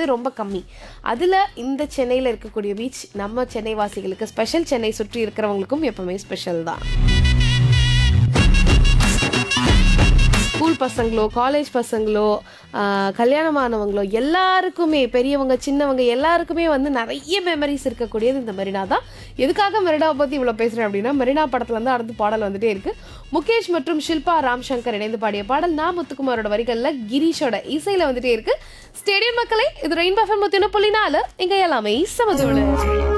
வந்து ரொம்ப கம்மி அதில் இந்த சென்னையில் இருக்கக்கூடிய பீச் நம்ம சென்னை வாசிகளுக்கு ஸ்பெஷல் சென்னை சுற்றி இருக்கிறவங்களுக்கும் எப்பவுமே ஸ்பெஷல் தான் ஸ்கூல் பசங்களோ காலேஜ் பசங்களோ ஆஹ், கல்யாணமானவங்களோ எல்லாருக்குமே பெரியவங்க சின்னவங்க எல்லாருக்குமே வந்து நிறைய மெமரிஸ் இருக்கக்கூடியது இந்த மெரினா தான் எதுக்காக மெரினாவை பற்றி இவ்வளோ பேசுகிறேன் அப்படின்னா மெரினா படத்துல இருந்து அடுத்த பாடல் வந்துட்டே இருக்கு முகேஷ் மற்றும் ஷில்பா ராம்சங்கர் இணைந்து பாடிய பாடல் நான் முத்துக்குமாரோட வரிகளில் கிரீஷோட இசையில் வந்துட்டே இருக்கு ஸ்டேடியம் மக்களை இது ரெயின் பஃபன் முத்தின புள்ளி நாலு இங்கே எல்லாமே சமதோடு